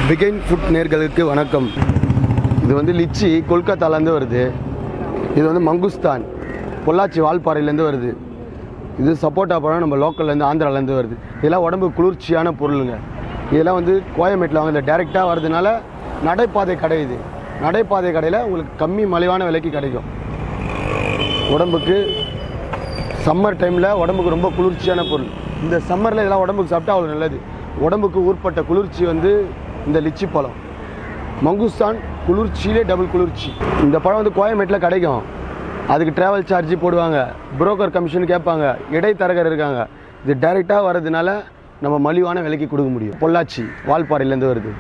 பிகைன் food நேர்களுக்கு வணக்கம் இது வந்து லிச்சி கொல்கத்தாலேருந்து வருது இது வந்து மங்குஸ்தான் பொள்ளாச்சி வால்பாறையிலேருந்து வருது இது சப்போட்டா பழம் நம்ம லோக்கல்லேருந்து ஆந்திராலேருந்து வருது இதெல்லாம் உடம்பு குளிர்ச்சியான பொருளுங்க இதெல்லாம் வந்து கோயம்பேட்டில் வாங்க டேரெக்டாக வர்றதுனால நடைபாதை கடை இது நடைபாதை கடையில் உங்களுக்கு கம்மி மலிவான விலைக்கு கிடைக்கும் உடம்புக்கு சம்மர் டைமில் உடம்புக்கு ரொம்ப குளிர்ச்சியான பொருள் இந்த சம்மரில் இதெல்லாம் உடம்புக்கு சாப்பிட்டா அவ்வளோ நல்லது உடம்புக்கு ஊற்பட்ட குளிர்ச்சி வந்து இந்த லிச்சி பழம் மங்குஸ்தான் குளிர்ச்சியிலே டபுள் குளிர்ச்சி இந்த பழம் வந்து கோயம்பேட்டில் கிடைக்கும் அதுக்கு ட்ராவல் சார்ஜ் போடுவாங்க புரோக்கர் கமிஷன் கேட்பாங்க இடைத்தரகர் இருக்காங்க இது டைரெக்டாக வர்றதுனால நம்ம மலிவான விலைக்கு கொடுக்க முடியும் பொள்ளாச்சி வால்பாறையிலேருந்து வருது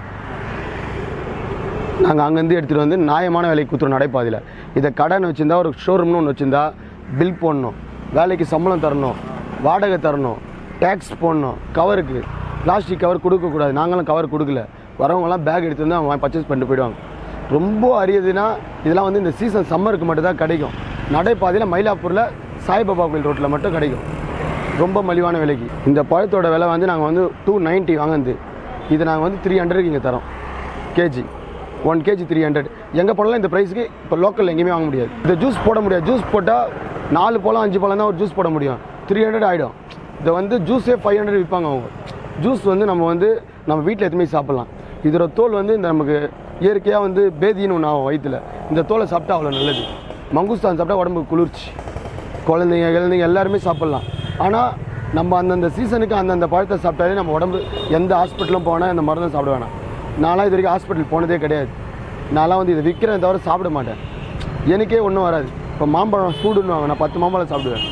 நாங்கள் அங்கேருந்து எடுத்துகிட்டு வந்து நியாயமான விலைக்கு கொடுத்துருவோம் நடைபாதையில் இதை கடன் வச்சுருந்தா ஒரு ஷோரூம்னு ஒன்று வச்சுருந்தா பில் போடணும் வேலைக்கு சம்பளம் தரணும் வாடகை தரணும் டேக்ஸ் போடணும் கவருக்கு பிளாஸ்டிக் கவர் கொடுக்கக்கூடாது நாங்களும் கவர் கொடுக்கல வரவங்கலாம் பேக் எடுத்து வந்து அவங்க பர்ச்சேஸ் பண்ணிட்டு போயிடுவாங்க ரொம்ப அரியதுன்னா இதெல்லாம் வந்து இந்த சீசன் சம்மருக்கு மட்டும் தான் கிடைக்கும் நடைபாதையில் மயிலாப்பூரில் சாய்பாபா கோயில் ரோட்டில் மட்டும் கிடைக்கும் ரொம்ப மலிவான விலைக்கு இந்த பழத்தோட விலை வந்து நாங்கள் வந்து டூ நைன்ட்டி வாங்குது இது நாங்கள் வந்து த்ரீ ஹண்ட்ரடுக்கு இங்கே தரோம் KG one KG three hundred எங்கே போனாலும் இந்த ப்ரைஸுக்கு இப்போ லோக்கலில் எங்கேயுமே வாங்க முடியாது இந்த ஜூஸ் போட முடியாது ஜூஸ் போட்டால் நாலு பழம் அஞ்சு பழம் தான் ஒரு ஜூஸ் போட முடியும் த்ரீ ஹண்ட்ரட் ஆகிடும் இதை வந்து ஜூஸே ஃபைவ் ஹண்ட்ரட் விற்பாங்க அவங்க ஜூஸ் வந்து நம்ம வந்து நம்ம வீட்டில் எதுவுமே சாப்பிட்லாம் இதோட தோல் வந்து இந்த நமக்கு இயற்கையாக வந்து பேதின்னு ஒன்று ஆகும் வயிற்றுல இந்த தோலை சாப்பிட்டா அவ்வளோ நல்லது மங்குஸ்தான் சாப்பிட்டா உடம்புக்கு குளிர்ச்சி குழந்தைங்க குழந்தைங்க எல்லாருமே சாப்பிட்லாம் ஆனால் நம்ம அந்தந்த சீசனுக்கு அந்தந்த பழத்தை சாப்பிட்டாலே நம்ம உடம்பு எந்த ஹாஸ்பிட்டலும் போனால் இந்த மருந்தும் சாப்பிட வேணாம் நான்லாம் இது வரைக்கும் ஹாஸ்பிட்டல் போனதே கிடையாது நான்லாம் வந்து இதை விற்கிறேன் தவிர சாப்பிட மாட்டேன் எனக்கே ஒன்றும் வராது இப்போ மாம்பழம் சூடுன்னுவாங்க நான் பத்து மாம்பழம் சாப்பிடுவேன்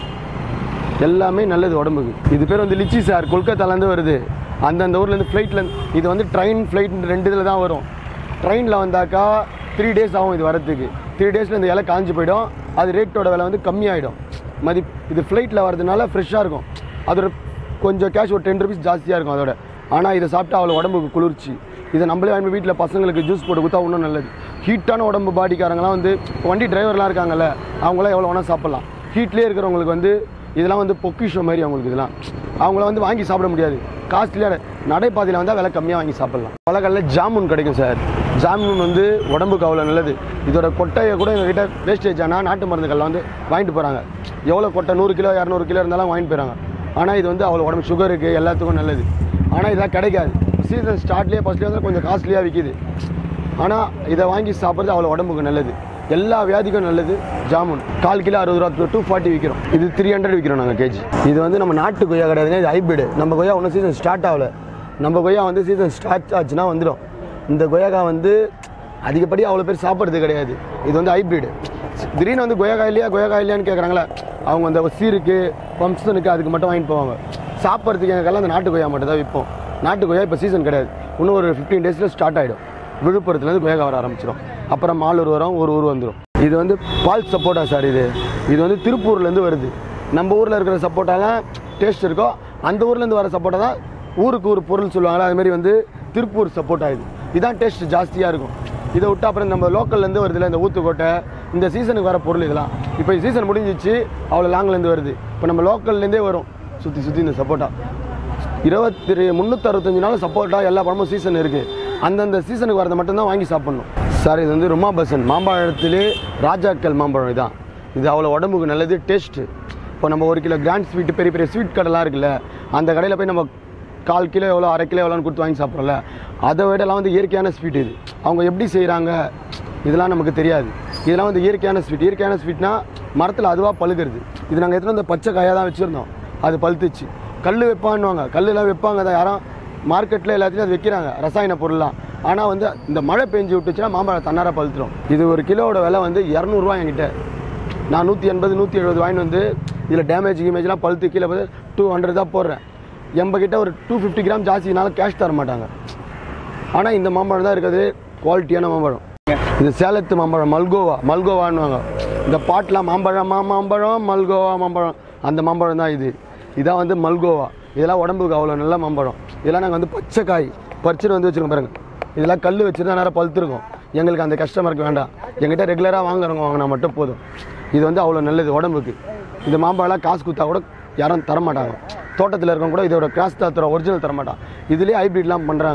எல்லாமே நல்லது உடம்புக்கு இது பேர் வந்து லிச்சி சார் கொல்கத்தாலேருந்து வருது அந்தந்த ஊர்லேருந்து ஃப்ளைட்டில் இது வந்து ட்ரெயின் ஃப்ளைட் ரெண்டு இதில் தான் வரும் ட்ரெயினில் வந்தாக்கா த்ரீ டேஸ் ஆகும் இது வரத்துக்கு த்ரீ டேஸில் இந்த இலை காஞ்சி போயிடும் அது ரேட்டோட விலை வந்து கம்மியாயிடும் மதி இது ஃப்ளைட்டில் வரதுனால ஃப்ரெஷ்ஷாக இருக்கும் அதோட கொஞ்சம் கேஷ் ஒரு டென் ருபீஸ் ஜாஸ்தியாக இருக்கும் அதோட ஆனால் இதை சாப்பிட்டா அவ்வளோ உடம்புக்கு குளிர்ச்சி இதை நம்மளே வாங்கி வீட்டில் பசங்களுக்கு ஜூஸ் போட்டு கொடுத்தா இன்னும் நல்லது ஹீட்டான உடம்பு பாடிக்காரங்களாம் வந்து இப்போ வண்டி டிரைவர்லாம் இருக்காங்கல்ல அவங்களாம் எவ்வளோ வேணால் சாப்பிட்லாம் ஹீட்லேயே இருக்கிறவங்களுக்கு வந்து இதெல்லாம் வந்து பொக்கிஷம் மாதிரி அவங்களுக்கு இதெல்லாம் அவங்கள வந்து வாங்கி சாப்பிட முடியாது காஸ்ட்லியாக நடைபாதையில் வந்தால் விலை கம்மியாக வாங்கி சாப்பிட்லாம் பழக்கல்ல ஜாமுன் கிடைக்கும் சார் ஜாமுன் வந்து உடம்புக்கு அவ்வளோ நல்லது இதோட கொட்டையை கூட எங்ககிட்ட வேஸ்டேஜ் ஆனால் நாட்டு மருந்துகளில் வந்து வாங்கிட்டு போகிறாங்க எவ்வளோ கொட்டை நூறு கிலோ இரநூறு கிலோ இருந்தாலும் வாங்கிட்டு போயிறாங்க ஆனால் இது வந்து அவ்வளோ உடம்பு சுகருக்கு எல்லாத்துக்கும் நல்லது ஆனால் இதெல்லாம் கிடைக்காது சீசன் ஸ்டார்ட்லேயே ஃபஸ்ட்லேயே வந்து கொஞ்சம் காஸ்ட்லியாக விற்கிது ஆனால் இதை வாங்கி சாப்பிட்றது அவ்வளோ உடம்புக்கு நல்லது எல்லா வியாதிக்கும் நல்லது ஜாமுன் கால் கிலோ அறுபது ரூபா டூ ஃபார்ட்டி விற்கிறோம் இது த்ரீ ஹண்ட்ரட் விற்கிறோம் நாங்கள் கேஜி இது வந்து நம்ம நாட்டு கொய்யா கிடையாதுங்க இது ஹைபிரிட் நம்ம கொய்யா ஒன்றும் சீசன் ஸ்டார்ட் ஆகல நம்ம கொய்யா வந்து சீசன் ஸ்டார்ட் ஆச்சுன்னா வந்துடும் இந்த கொய்யாக்கா வந்து அதிகப்படி அவ்வளோ பேர் சாப்பிட்றது கிடையாது இது வந்து ஹைபிரிட் திடீர்னு வந்து கொய்யாக்கா இல்லையா கொய்யாக்கா இல்லையான்னு கேட்குறாங்களே அவங்க அந்த சீருக்கு ஃபங்க்ஷனுக்கு அதுக்கு மட்டும் வாங்கிட்டு போவாங்க சாப்பிட்றதுக்கு எங்களுக்கெல்லாம் அந்த நாட்டு கொய்யா மட்டும் தான் விற்போம் நாட்டு கொய்யா இப்போ சீசன் கிடையாது இன்னும் ஒரு ஃபிஃப்டீன் டேஸில் ஸ்டார்ட் ஆகிடும் விழுப்புரத்துலேருந்து கொய்யாக்கா வர ஆரம்பிச்சிடும் அப்புறம் மாலூர் வரும் ஒரு ஊர் வந்துடும் இது வந்து பால் சப்போட்டா சார் இது இது வந்து திருப்பூர்லேருந்து வருது நம்ம ஊரில் இருக்கிற சப்போட்டாலாம் டேஸ்ட் இருக்கோ அந்த ஊர்லேருந்து வர சப்போட்டா தான் ஊருக்கு ஒரு பொருள் சொல்லுவாங்களா அது மாதிரி வந்து திருப்பூர் சப்போட்டா இது இதான் டேஸ்ட் ஜாஸ்தியாக இருக்கும் இதை விட்டு அப்புறம் நம்ம லோக்கல்லேருந்து வருதுல இந்த ஊத்துக்கோட்டை இந்த சீசனுக்கு வர பொருள் இதெல்லாம் இப்போ சீசன் முடிஞ்சிச்சு அவ்வளோ லாங்லேருந்து வருது இப்போ நம்ம லோக்கல்லேருந்தே வரும் சுற்றி சுற்றி இந்த சப்போட்டா இருபத்தி ரெ- முந்நூற்றி அறுபத்தஞ்சு நாள் சப்போட்டா எல்லா பழமும் சீசன் இருக்குது அந்தந்த சீசனுக்கு வரதை மட்டும்தான் வாங்கி சாப்பிட்ணும் சார் இது வந்து ருமா பசன் மாம்பழத்திலே ராஜாக்கள் மாம்பழம் இதான் இது அவ்வளோ உடம்புக்கு நல்லது டேஸ்ட்டு இப்போ நம்ம ஒரு கிலோ கிராண்ட் ஸ்வீட் பெரிய பெரிய ஸ்வீட் கடைலாம் இருக்குல்ல அந்த கடையில் போய் நம்ம கால் கிலோ எவ்வளோ அரை கிலோ எவ்வளோன்னு கொடுத்து வாங்கி சாப்பிட்றோம்ல அதை விடலாம் வந்து இயற்கையான ஸ்வீட் இது அவங்க எப்படி செய்கிறாங்க இதெல்லாம் நமக்கு தெரியாது இதெல்லாம் வந்து இயற்கையான ஸ்வீட் இயற்கையான ஸ்வீட்னா மரத்தில் அதுவாக பழுகிறது இது நாங்கள் எடுத்துகிட்டு வந்து பச்சை காயாக தான் வச்சுருந்தோம் அது பழுத்துச்சு கல் வைப்பான்னுவாங்க கல்லுலாம் வைப்பாங்க தான் யாரும் மார்க்கெட்டில் எல்லாத்தையும் அது வைக்கிறாங்க ரசாயன பொருள்லாம் ஆனால் வந்து இந்த மழை பெஞ்சு விட்டுச்சுன்னா மாம்பழம் தன்னார பழுத்துரும் இது ஒரு கிலோவோட விலை வந்து இரநூறுவா என்கிட்ட நான் நூற்றி எண்பது நூற்றி எழுபது வாங்கிட்டு வந்து இதில் டேமேஜ் கிமேஜ்லாம் பழுத்து கீழே போய் டூ ஹண்ட்ரட் தான் போடுறேன் எம்பகிட்ட ஒரு டூ ஃபிஃப்டி கிராம் ஜாஸ்தினால கேஷ் தர மாட்டாங்க ஆனால் இந்த மாம்பழம் தான் இருக்கிறது குவாலிட்டியான மாம்பழம் இது சேலத்து மாம்பழம் மல்கோவா மல்கோவான்னுவாங்க இந்த பாட்டெலாம் மாம்பழமா மாம்பழம் மல்கோவா மாம்பழம் அந்த மாம்பழம் தான் இது இதான் வந்து மல்கோவா இதெல்லாம் உடம்புக்கு அவ்வளோ நல்ல மாம்பழம் இதெல்லாம் நாங்கள் வந்து பச்சை காய் பறிச்சுட்டு வந்து வச்சுருக்கோம் பாருங்க இதெல்லாம் கல் வச்சுருந்தா நேரம் பழுத்துருக்கும் எங்களுக்கு அந்த கஸ்டமருக்கு வேண்டாம் எங்கிட்ட ரெகுலராக வாங்குறவங்க வாங்கினா மட்டும் போதும் இது வந்து அவ்வளோ நல்லது உடம்புக்கு இந்த மாம்பழம்லாம் காசு கொடுத்தா கூட யாரும் தர மாட்டாங்க தோட்டத்தில் இருக்கவங்க கூட இதோட கிராஸ் தான் தர ஒரிஜினல் தர மாட்டான் இதுலேயே ஹைப்ரிட்லாம் பண்ணுறாங்க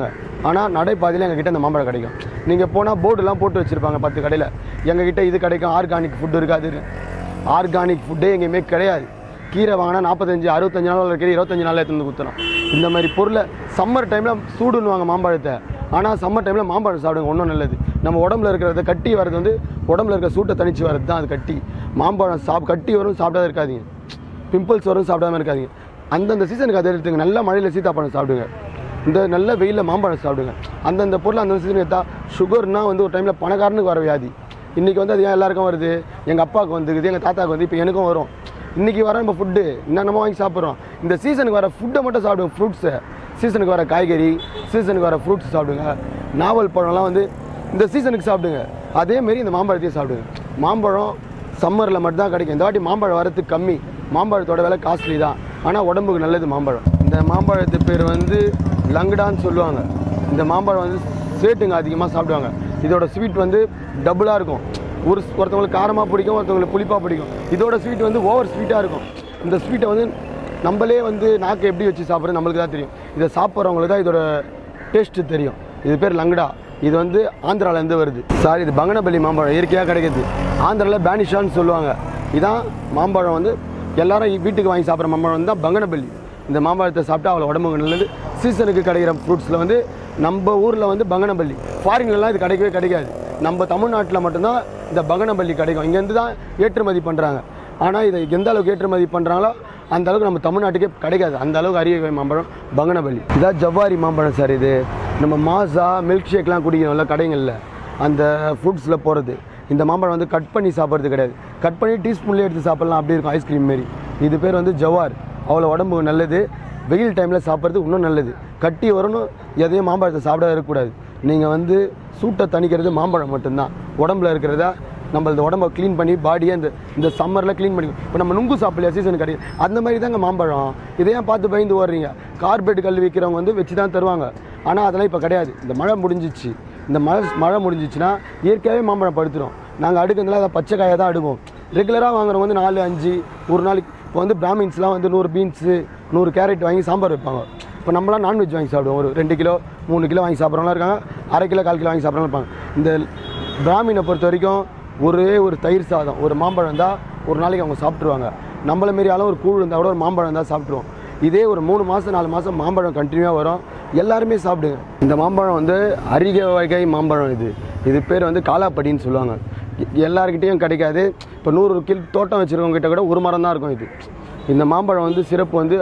ஆனால் நடைபாதையில் எங்கள் கிட்ட இந்த மாம்பழம் கிடைக்கும் நீங்கள் போனால் போர்டுலாம் போட்டு வச்சுருப்பாங்க பத்து கடையில் எங்கள் கிட்ட இது கிடைக்கும் ஆர்கானிக் ஃபுட் இருக்காது ஆர்கானிக் ஃபுட்டே எங்கேயுமே கிடையாது கீரை வாங்கினா நாற்பத்தஞ்சு அறுபத்தஞ்சு நாள் இருக்கிற இருபத்தஞ்சு நாளில் எடுத்து வந்து குத்துறோம் இந்த மாதிரி பொருளை சம்மர் டைமில் சூடுன்னுவாங்க மாம்பழத்தை ஆனால் சம்மர் டைமில் மாம்பழம் சாப்பிடுங்க ஒன்றும் நல்லது நம்ம உடம்புல இருக்கிறத கட்டி வர்றது வந்து உடம்புல இருக்கிற சூட்டை தணிச்சு வர்றது தான் அது கட்டி மாம்பழம் சாப் கட்டி வரும் சாப்பிடாத இருக்காதீங்க பிம்பிள்ஸ் வரும் சாப்பிடாம இருக்காதீங்க அந்தந்த சீசனுக்கு அதை எடுத்துங்க நல்ல மழையில் சீத்தாப்பழம் சாப்பிடுங்க இந்த நல்ல வெயிலில் மாம்பழம் சாப்பிடுங்க அந்தந்த பொருள் அந்தந்த சீசனுக்கு எடுத்தா சுகர்னா வந்து ஒரு டைமில் பணக்காரனுக்கு வர வியாதி இன்றைக்கி வந்து அது ஏன் எல்லாருக்கும் வருது எங்கள் அப்பாவுக்கு வந்துக்குது எங்கள் தாத்தாவுக்கு வந்து இப்போ எனக்கும் வரும் இன்றைக்கி வர நம்ம ஃபுட்டு என்னென்னமோ வாங்கி சாப்பிட்றோம் இந்த சீசனுக்கு வர ஃபுட்டை மட்டும் சாப்பிடுங்க ஃப்ரூட்ஸை சீசனுக்கு வர காய்கறி சீசனுக்கு வர ஃப்ரூட்ஸ் சாப்பிடுங்க நாவல் பழம்லாம் வந்து இந்த சீசனுக்கு சாப்பிடுங்க அதேமாரி இந்த மாம்பழத்தையும் சாப்பிடுங்க மாம்பழம் சம்மரில் மட்டும்தான் கிடைக்கும் இந்த வாட்டி மாம்பழம் வரத்துக்கு கம்மி மாம்பழத்தோட விலை காஸ்ட்லி தான் ஆனால் உடம்புக்கு நல்லது மாம்பழம் இந்த மாம்பழத்து பேர் வந்து லங்கடான்னு சொல்லுவாங்க இந்த மாம்பழம் வந்து சேட்டுங்க அதிகமாக சாப்பிடுவாங்க இதோட ஸ்வீட் வந்து டபுளாக இருக்கும் ஒரு ஒருத்தவங்களுக்கு காரமாக பிடிக்கும் ஒருத்தவங்களுக்கு புளிப்பாக பிடிக்கும் இதோட ஸ்வீட் வந்து ஓவர் ஸ்வீட்டாக இருக்கும் இந்த ஸ்வீட்டை வந்து நம்மளே வந்து நாக்கு எப்படி வச்சு சாப்பிட்றது நம்மளுக்கு தான் தெரியும் இதை சாப்பிட்றவங்களுக்கு தான் இதோட டேஸ்ட்டு தெரியும் இது பேர் லங்கடா இது வந்து ஆந்திராலேருந்து வருது சாரி இது பங்கனப்பள்ளி மாம்பழம் இயற்கையாக கிடைக்குது ஆந்திராவில் பேனிஷான்னு சொல்லுவாங்க இதான் மாம்பழம் வந்து எல்லாரும் வீட்டுக்கு வாங்கி சாப்பிட்ற மாம்பழம் வந்து தான் பங்கனப்பள்ளி இந்த மாம்பழத்தை சாப்பிட்டா அவ்வளோ உடம்புக்கு நல்லது சீசனுக்கு கிடைக்கிற ஃப்ரூட்ஸில் வந்து நம்ம ஊரில் வந்து பங்கனப்பள்ளி ஃபாரின்லலாம் இது கிடைக்கவே கிடைக்காது நம்ம தமிழ்நாட்டில் மட்டும்தான் இந்த பங்கனப்பள்ளி கிடைக்கும் இங்கேருந்து தான் ஏற்றுமதி பண்ணுறாங்க ஆனால் இதை எந்த அளவுக்கு ஏற்றுமதி பண்ணுறாங்களோ அந்த அளவுக்கு நம்ம தமிழ்நாட்டுக்கே கிடைக்காது அந்த அளவுக்கு அரிய வகை மாம்பழம் பங்கனப்பள்ளி இதான் ஜவ்வாரி மாம்பழம் சார் இது நம்ம மாசா மில்க் ஷேக்லாம் குடிக்கணும்ல கடைங்களில் அந்த ஃப்ரூட்ஸில் போகிறது இந்த மாம்பழம் வந்து கட் பண்ணி சாப்பிட்றது கிடையாது கட் பண்ணி டீஸ்பூன்லேயே எடுத்து சாப்பிட்லாம் அப்படி இருக்கும் ஐஸ்கிரீம் மாரி இது பேர் வந்து ஜவார் அவ்வளோ உடம்புக்கு நல்லது வெயில் டைமில் சாப்பிட்றது இன்னும் நல்லது கட்டி வரணும் எதையும் மாம்பழத்தை சாப்பிட இருக்கக்கூடாது நீங்கள் வந்து சூட்டை தணிக்கிறது மாம்பழம் மட்டும்தான் உடம்புல இருக்கிறதா நம்ம இந்த உடம்ப க்ளீன் பண்ணி பாடியை இந்த இந்த சம்மரில் க்ளீன் பண்ணி இப்போ நம்ம நுங்கு சாப்பிடலையா சீசன் கிடையாது அந்த மாதிரி தாங்க மாம்பழம் இதையும் பார்த்து பயந்து ஓடுறீங்க கார்பரேட் கல் விற்கிறவங்க வந்து வச்சு தான் தருவாங்க ஆனால் அதெல்லாம் இப்போ கிடையாது இந்த மழை முடிஞ்சிச்சு இந்த மழை மழை முடிஞ்சிச்சுன்னா இயற்கையாகவே மாம்பழம் படுத்துரும் நாங்கள் அடுக்கிறதுல அதை பச்சை காயை தான் அடுவோம் ரெகுலராக வாங்குறவங்க வந்து நாலு அஞ்சு ஒரு நாளைக்கு இப்போ வந்து பிராமின்ஸ்லாம் வந்து நூறு பீன்ஸு நூறு கேரட் வாங்கி சாம்பார் வைப்பாங்க இப்போ நம்மளாம் நான்வெஜ் வாங்கி சாப்பிடுவோம் ஒரு ரெண்டு கிலோ மூணு கிலோ வாங்கி சாப்பிட்றவங்களாம் இருக்காங்க அரை கிலோ கால் கிலோ வாங்கி சாப்பிட்றவங்க இருப்பாங்க இந்த பிராமினை பொறுத்த வரைக்கும் ஒரே ஒரு தயிர் சாதம் ஒரு மாம்பழம் இருந்தால் ஒரு நாளைக்கு அவங்க சாப்பிட்ருவாங்க நம்மள மாரி ஆளும் ஒரு கூழ் இருந்தால் கூட ஒரு மாம்பழம் இருந்தால் சாப்பிட்ருவோம் இதே ஒரு மூணு மாதம் நாலு மாதம் மாம்பழம் கண்டினியூவாக வரும் எல்லாருமே சாப்பிடுங்க இந்த மாம்பழம் வந்து அரிக வகை மாம்பழம் இது இது பேர் வந்து காலாப்படின்னு சொல்லுவாங்க எ- எல்லார்கிட்டயும் கிடைக்காது இப்போ நூறு கில் தோட்டம் வச்சுருக்கவங்க கிட்ட கூட ஒரு மரம் தான் இருக்கும் இது இந்த மாம்பழம் வந்து சிறப்பு வந்து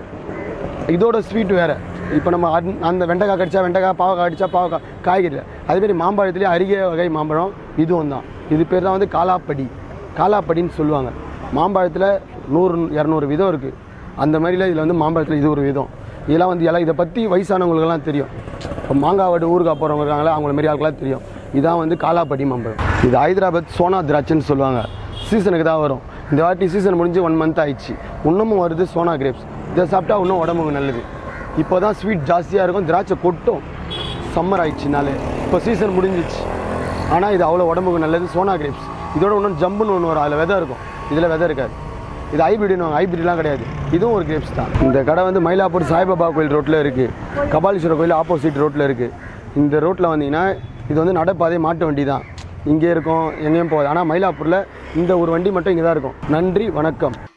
இதோட ஸ்வீட் வேறு இப்போ நம்ம அந்- அந்த வெண்டைக்காய் கடிச்சா வெண்டைக்காய் பாவக்காய் கடிச்சா பாவக்காய் காய்கறி அதேமாரி மாம்பழத்துலேயே அருகே வகை மாம்பழம் இதுவும் தான் இது பேர் தான் வந்து காலாப்படி காலாப்படின்னு சொல்லுவாங்க மாம்பழத்தில் நூறு இரநூறு விதம் இருக்குது அந்த மாதிரில இதில் வந்து மாம்பழத்தில் இது ஒரு விதம் இதெல்லாம் வந்து எல்லாம் இதை பற்றி வயசானவங்களுக்கெல்லாம் தெரியும் இப்போ மாங்காய் வாடு ஊறுகாய் போகிறவங்க இருக்காங்களா அவங்கள மாரி ஆளுக்கெல்லாம் தெரியும் இதான் வந்து காலாப்படி மாம்பழம் இது ஹைதராபாத் சோனா திராட்சைன்னு சொல்லுவாங்க சீசனுக்கு தான் வரும் இந்த வாட்டி சீசன் முடிஞ்சு ஒன் மந்த் ஆயிடுச்சு இன்னமும் வருது சோனா கிரேப்ஸ் இதை சாப்பிட்டா இன்னும் உடம்புக்கு நல்லது இப்போ தான் ஸ்வீட் ஜாஸ்தியாக இருக்கும் திராட்சை கொட்டும் சம்மர் ஆயிடுச்சுனாலே இப்போ சீசன் முடிஞ்சிச்சு ஆனால் இது அவ்வளோ உடம்புக்கு நல்லது சோனா கிரேப்ஸ் இதோட இன்னும் ஜம்புன்னு ஒன்று வரும் அதில் விதை இருக்கும் இதில் விதை இருக்காது இது ஹைபிரிட்னு ஹைபிரிட்லாம் கிடையாது இதுவும் ஒரு கிரேப்ஸ் தான் இந்த கடை வந்து மயிலாப்பூர் சாய்பாபா கோயில் ரோட்டில் இருக்குது கபாலீஸ்வரர் கோயில் ஆப்போசிட் ரோட்டில் இருக்குது இந்த ரோட்டில் வந்தீங்கன்னா இது வந்து நடைபாதை மாட்டு வண்டி தான் இங்கே இருக்கும் எங்கேயும் போகாது ஆனால் மயிலாப்பூரில் இந்த ஒரு வண்டி மட்டும் இங்கே தான் இருக்கும் நன்றி வணக்கம்